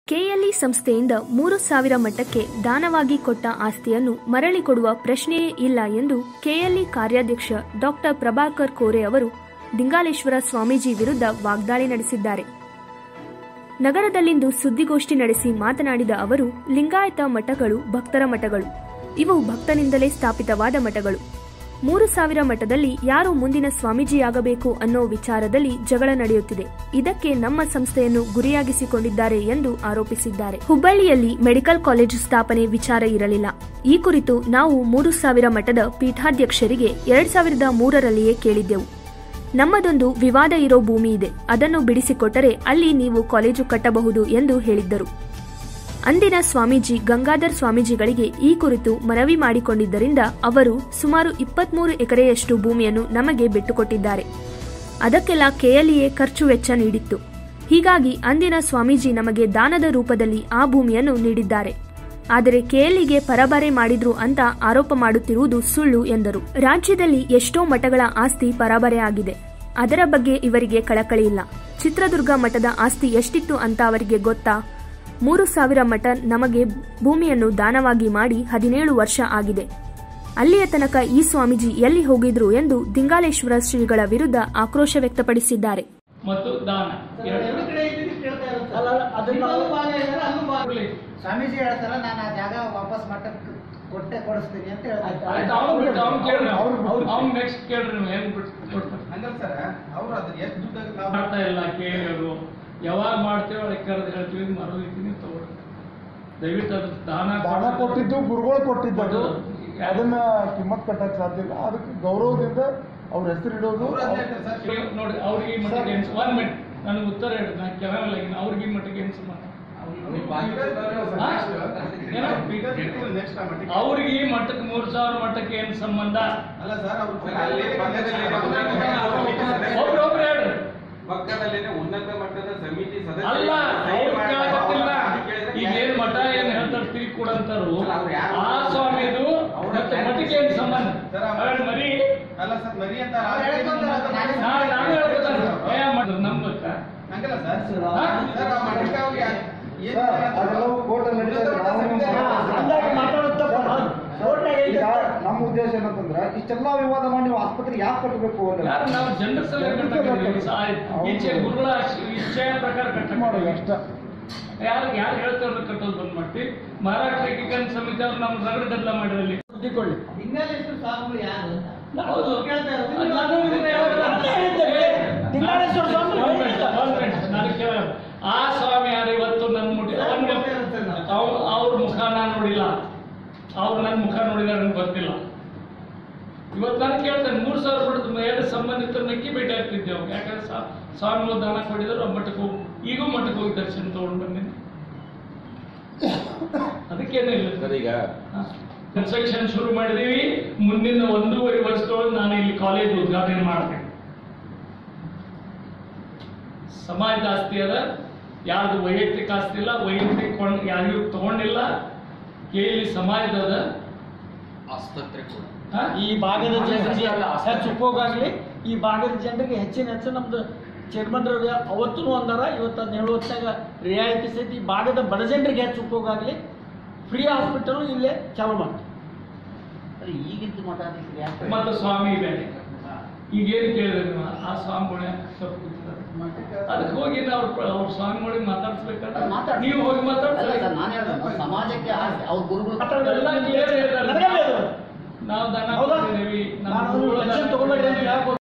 KLE ಸಂಸ್ಥೆಯಿಂದ ಮೂರು ಸಾವಿರ ಮಟ್ಟಕ್ಕೆ ದಾನವಾಗಿ ಕೊಟ್ಟ ಆಸ್ತಿಯನ್ನು ಮರಳಿ ಕೊಡುವ ಪ್ರಶ್ನೆಯೇ ಇಲ್ಲ ಎಂದು ಕೆಎಲ್ಇ ಕಾರ್ಯಾಧ್ಯಕ್ಷ ಡಾಕ್ಟರ್ ಪ್ರಭಾಕರ್ ಕೋರೆ ಅವರು ದಿಂಗಾಲೇಶ್ವರ ಸ್ವಾಮೀಜಿ ವಿರುದ್ಧ ವಾಗ್ದಾಳಿ ನಡೆಸಿದ್ದಾರೆ ನಗರದಲ್ಲಿಂದು ಸುದ್ದಿಗೋಷ್ಠಿ ನಡೆಸಿ ಮಾತನಾಡಿದ ಅವರು ಲಿಂಗಾಯತ ಮಠಗಳು ಭಕ್ತರ ಮಠಗಳು ಇವು ಭಕ್ತನಿಂದಲೇ ಸ್ಥಾಪಿತವಾದ ಮಠಗಳು ಮೂರು ಸಾವಿರ ಮಠದಲ್ಲಿ ಯಾರು ಮುಂದಿನ ಸ್ವಾಮೀಜಿಯಾಗಬೇಕು ಅನ್ನೋ ವಿಚಾರದಲ್ಲಿ ಜಗಳ ನಡೆಯುತ್ತಿದೆ ಇದಕ್ಕೆ ನಮ್ಮ ಸಂಸ್ಥೆಯನ್ನು ಗುರಿಯಾಗಿಸಿಕೊಂಡಿದ್ದಾರೆ ಎಂದು ಆರೋಪಿಸಿದ್ದಾರೆ ಹುಬ್ಬಳ್ಳಿಯಲ್ಲಿ ಮೆಡಿಕಲ್ ಕಾಲೇಜು ಸ್ಥಾಪನೆ ವಿಚಾರ ಇರಲಿಲ್ಲ ಈ ಕುರಿತು ನಾವು ಮೂರು ಸಾವಿರ ಮಠದ ಪೀಠಾಧ್ಯಕ್ಷರಿಗೆ ಎರಡ್ ಸಾವಿರದ ಮೂರರಲ್ಲಿಯೇ ಕೇಳಿದ್ದೆವು ನಮ್ಮದೊಂದು ವಿವಾದ ಇರೋ ಭೂಮಿ ಇದೆ ಅದನ್ನು ಬಿಡಿಸಿಕೊಟ್ಟರೆ ಅಲ್ಲಿ ನೀವು ಕಾಲೇಜು ಕಟ್ಟಬಹುದು ಎಂದು ಹೇಳಿದ್ದರು ಅಂದಿನ ಸ್ವಾಮೀಜಿ ಗಂಗಾಧರ್ ಸ್ವಾಮೀಜಿಗಳಿಗೆ ಈ ಕುರಿತು ಮನವಿ ಮಾಡಿಕೊಂಡಿದ್ದರಿಂದ ಅವರು ಸುಮಾರು ಇಪ್ಪತ್ಮೂರು ಎಕರೆಯಷ್ಟು ಭೂಮಿಯನ್ನು ನಮಗೆ ಬಿಟ್ಟುಕೊಟ್ಟಿದ್ದಾರೆ ಅದಕ್ಕೆಲ್ಲ ಕೆಎಲ್ಇಎ ಖರ್ಚು ವೆಚ್ಚ ನೀಡಿತ್ತು ಹೀಗಾಗಿ ಅಂದಿನ ಸ್ವಾಮೀಜಿ ನಮಗೆ ದಾನದ ರೂಪದಲ್ಲಿ ಆ ಭೂಮಿಯನ್ನು ನೀಡಿದ್ದಾರೆ ಆದರೆ ಕೆಎಲ್ಇಗೆ ಪರಬಾರೆ ಮಾಡಿದ್ರು ಅಂತ ಆರೋಪ ಮಾಡುತ್ತಿರುವುದು ಸುಳ್ಳು ಎಂದರು ರಾಜ್ಯದಲ್ಲಿ ಎಷ್ಟೋ ಮಠಗಳ ಆಸ್ತಿ ಪರಬರೆ ಆಗಿದೆ ಅದರ ಬಗ್ಗೆ ಇವರಿಗೆ ಕಳಕಳಿ ಇಲ್ಲ ಚಿತ್ರದುರ್ಗ ಮಠದ ಆಸ್ತಿ ಎಷ್ಟಿತ್ತು ಅಂತ ಅವರಿಗೆ ಗೊತ್ತಾ ಮೂರು ಸಾವಿರ ಮಠ ನಮಗೆ ಭೂಮಿಯನ್ನು ದಾನವಾಗಿ ಮಾಡಿ ಹದಿನೇಳು ವರ್ಷ ಆಗಿದೆ ಅಲ್ಲಿಯ ತನಕ ಈ ಸ್ವಾಮೀಜಿ ಎಲ್ಲಿ ಹೋಗಿದ್ರು ಎಂದು ದಿಂಗಾಲೇಶ್ವರ ಶ್ರೀಗಳ ವಿರುದ್ಧ ಆಕ್ರೋಶ ವ್ಯಕ್ತಪಡಿಸಿದ್ದಾರೆ ಮತ್ತು ದಾನ ಎರಡು ಎರಡು ಕಡೆ ಇದ್ದೀರಿ ಕೇಳ್ತಾ ಇರೋದು. ಅಲ್ಲ, ಅಲ್ಲ, ಅದನ್ನ ಇಲ್ಲೂ ಭಾಗ ಇದ್ದಾರೆ, ಅಲ್ಲೂ ಭಾಗ ಕೊಡ್ಲಿ. ಸ್ವಾಮೀಜಿ ಹೇಳ್ತಾರ ನಾನು ಆ ಜಾಗ ವಾಪಸ್ ಮಠಕ್ಕೆ ಕೊಟ್ಟೆ ಕೊಡಿಸ್ತೀನಿ ಅಂತ ಹೇಳ್ತಾರೆ ಆಯ್ತು ಅವ್ನು ಬಿಟ್ಟು ಅವ್ನು ಕೇಳ್ರಿ ಅವ್ರು- ಅವ್ರು- ಅವ್ನು ನೆಕ್ಸ್ಟ್ ಕೇಳ್ರಿ ನೀವು ಹೆಂಗ್ ಬಿಟ್ಟು ಕೊಡ್ತಾರೆ ಹಂಗಲ್ಲ ಸರ್ ಅವ್ರು ಅದ್ರ ಎಷ್ಟು ದುಡ್ಡು ನಾವು ಮಾಡ್ತಾ ಇಲ್ಲ ಕೇಳಿದ್ರು ಯಾವಾಗ ಮಾಡ್ತೇವೆ ಅದಕ್ಕೆ ಕರೆದು ಹೇಳ್ತೀವಿ ಮರದಿದ್ದೀನಿ ತಗೊಳ್ಳಿ ದಯವಿಟ್ಟು ಅದು ದಾನ ದಾನ ಕೊಟ್ಟಿದ್ದು ಗುರುಗಳು ಕೊಟ್ಟಿದ್ದು ಅದು. ಕೊಟ್ಟು- ಅದನ್ನ ಕಿಮ್ಮತ್ ಕಟ್ಟಕ್ ಸಾಧ್ಯ ಇಲ್ಲ ಅದಕ್ಕೆ ಗೌರವದಿಂದ ಅವ್ರ ಹೆಸರು ಇಡೋದು ಅವ್ರು ಅದ್ನೇ ಹೇಳ್ತಾರೆ ಸರ್ ಈಗ ನೋಡಿ ಅವ್ರಿಗೆ ಈ ಮಟ್ಟಿಗೆ ಏನು ಒನ್ ಮಿನಿಟ್ ನನಗೆ ಉತ್ತರ ಹೇಳಿ ನಾನು ಕೇಳಲ್ಲ ಈಗ ಅವ್ರಿಗೆ ಈ ಮಟ್ಟಿಗೆ ಏನು ಸಂಬಂಧ ನೆಕ್ಸ್ಟ್ ಅವ್ರಿಗೆ ಈ ಮಟ್ಟಕ್ಕೆ ಮೂರು ಸಾವಿರ ಮಟ್ಟಕ್ಕೆ ಏನು ಸಂಬಂಧ ಅಲ್ಲ ಸರ್ ಅವ್ರು ಒಬ್ರು ಒಬ್ರು ಹೇಳ್ರಿ ಪಕ್ಕದಲ್ಲಿನೇ ಉನ್ನತ ಮಟ್ಟದ ಸಮಿತಿ ಸದಸ್ಯರು ಅಲ್ಲ ಸಹಿ ಅವ್ರು ಮಾಡ್ತಾರೆ. ಕೇಳಕತ್ತಿಲ್ಲ ಅವ್ರು ಕೇಳಿದ್ರೆ ಈಗ ಏನ್ ಮಠ ಏನ್ ಹೇಳ್ತಾರೆ ತಿರುಗಿ ಕೊಡಂತಾರು ಅಲ್ಲ, ಅವ್ರು ಯಾರು? ಆ ಸ್ವಾಮಿದು ಅವ್ರ ಮತ್ತೆ ಮಠಕ್ಕೆ ಏನ್ ಸಂಬಂಧ ಸರ್, ಅವ್ರು- ಅವ್ರು ಮರಿ ಅಲ್ಲ ಸರ್ ಮರಿ ಅಂತ ಅವ್ರು ಹೇಳ್ಕೊಂತಾರೆ, ನಾನೇ- ನಾನು ನಾನು ಹೇಳ್ಕೊತಾನೆ ಏ ಮಾಡಿದ್ರು ನಂಬಕ್ಕ ಹಂಗಲ್ಲ ಸರ್ ಹಾ? ಸರ್ ಆ ಮಠಕ್ಕೆ ಅವ್ರಿಗೆ ಏನ್ ಸರ್, ಅದೆಲ್ಲವೂ ಕೋರ್ಟಲ್ಲಿ ನಡೀತಾ ಇದೆ. ನಾವು- ಅಂದಾಗೆ ಮಾತಾಡೋದು ತಪ್ಪು. ಹೌದು. ಕೋರ್ಟ್ನಾಗ ಈಗ ಐತೆ. ನಮ್ಮ ಉದ್ದೇಶ ಏನಂತಂದ್ರೆ ಇಷ್ಟೆಲ್ಲ ವಿವಾದ ಮಾಡಿ ನೀವು ಆಸ್ಪತ್ರೆ ಯಾಕೆ ಕಟ್ಟಬೇಕು ಅಂತ ಯಾರು ನಾವು ಜನರ ಸಲಹೆ ಈಚೆ ಗುರುಗಳ ಇಚ್ಛೆಯ ಪ್ರಕಾರ ಮಾಡೋದು ಕಟ್ಟ ಅಷ್ಟ ಯಾರು ಯಾರು ಹೇಳ್ತಾರ ಕಟ್ಟೋದು ಬಂದ್ ಮಾಡ್ತೀವಿ ಮಹಾರಾಷ್ಟ್ರ ಏಕೀಕರಣ ಸಮಿತಿ ಅವ್ರು ನಮ್ಮ ರಗಡ ಗದ್ದಲ ಮಾಡಿರಲ್ಲಿ ಸುದ್ದಿಕೊಳ್ಳಿ ಲಿಂಗಾಲೇಶ್ವರ ಸ್ವಾಮಿಗಳು ಯಾರು ಅಂತ ಹೌದು ಕೇಳ್ತಾ ಇರೋದು. ಅದು ನಾನು ಇದನ್ನ ಯಾವಾಗ- ಅದೇ ಹೇಳ್ತೇವೆ. ಲಿಂಗಾಲೇಶ್ವರ ಸ್ವಾಮಿ ಒಂದ್ minute, ಒಂದ್ minute, ನಾನು ಕೇಳ ಆ ಸ್ವಾಮಿ ಯಾರು ಇವತ್ತು ನನ್ನ ಮುಟ್ಟಿ ಅವ್ರ ಮುಖ ನಾನು ನೋಡಿಲ್ಲ ಅವ್ರು ನನ್ನ ಮುಖ ನೋಡಿದಾರೆ ನನಗೆ ಗೊತ್ತಿಲ್ಲ ಇವತ್ತು ನಾನು ಕೇಳ್ತೇನೆ ಮೂರು ಸಾವಿರ ಕೊಡೋದು ಎರಡು ಸಂಬಂಧಿತರ ನಕ್ಕಿ ಭೇಟಿ ಆಗ್ತಿದ್ದೆವು ಯಾಕಂದ್ರೆ ಸ್ವಾ- ಸ್ವಾಮಿಗಳು ದಾನ ಕೊಟ್ಟಿದ್ರು ಆ ಮಠಕ್ಕೆ ಹೋಗಿ ಈಗೂ ಮಠಕ್ಕೆ ಹೋಗಿ ದರ್ಶನ ತಗೊಂಡು ಬಂದಿನಿ ಅದಕ್ಕೇನು ಇಲ್ಲ ಸರ್ ಈಗ ಕನ್ಸ್ಟ್ರಕ್ಷನ್ ಶುರು ಮಾಡಿದೀವಿ ಮುಂದಿನ ಒಂದೂವರೆ ವರ್ಷದೊಳಗೆ ನಾನು ಇಲ್ಲಿ ಕಾಲೇಜ್ ಉದ್ಘಾಟನೆ ಮಾಡ್ತೇನೆ ಸಮಾಜದ ಆಸ್ತಿ ಅದ ಯಾರ್ದು ವೈಯಕ್ತಿಕ ಆಸ್ತಿ ಇಲ್ಲ ವೈಯಕ್ತಿಕ ಕೊಂಡ್ ಯಾರಿಗೂ ತಗೊಂಡಿಲ್ಲ ಕೇಳಿ ಸಮಾಜದ ಅದ ಆಸ್ಪತ್ರೆ ಕೂಡ ಹಾ? ಈ ಭಾಗದ ಜನರಿಗೆ ಹೆಚ್ಚು ಉಪಯೋಗ ಈ ಭಾಗದ ಜನರಿಗೆ ಹೆಚ್ಚಿನ ಹೆಚ್ಚು ನಮ್ದು ಚೇರ್ಮನ್ ರವ್ಯ ಅವತ್ತೂ ಅಂದಾರ ಇವತ್ತು ಅದನ್ನ ಹೇಳುವತ್ತಾಗ ರಿಯಾಯಿತಿ ಸಹಿತ ಈ ಭಾಗದ ಬಡ ಜನರಿಗೆ ಹೆಚ್ಚು ಉಪಯೋಗ ಆಗಲಿ ಫ್ರೀ ಹಾಸ್ಪಿಟಲ್ ಇಲ್ಲೇ ಚಾಲು ಮಾಡಿ ಈಗಿಂತ ಮಠಾಧೀಶರು ಯಾಕೆ ಮತ್ತು ಸ್ವಾಮಿ ಬೇರೆ ಈಗೇನು ಕೇಳಿದ್ರೆ ನೀವು ಆ ಸ್ವಾಮಿಗಳೇ ತಪ್ಪು ಕೂತಿದ್ದಾರೆ. ಅದಕ್ಕೆ ಹೋಗಿ ನಾವು ಅವ್ರ ಸ್ವಾಮಿಗಳಿಗೆ ಮಾತಾಡ್ಸ್ಬೇಕಾದ್ರೆ ನೀವು ಹೋಗಿ ಮಾತಾಡ್ಸ್ಬೇಕು ನಾನು ಹೇಳೋದು ಸಮಾಜಕ್ಕೆ ಅವ್ರ ಗುರುಗಳು ಎಲ್ಲ ಕ್ಲಿಯರ್ ನನಗೆ ಹೇಳ್ತಾರೆ ಬೇಕು. ನಾವು ದನ ಹೌದಾ? ಕೊಟ್ಟಿದ್ದೀವಿ ನಮ್ಮ ನಾನು ಗುರುಗಳ pension ದನ ತಗೊಳ್ಬೇಡ್ರಿ ಅಂತ ಕೊಟ್ಟಿದ್ದೀವಿ. ಹೇಳಕ್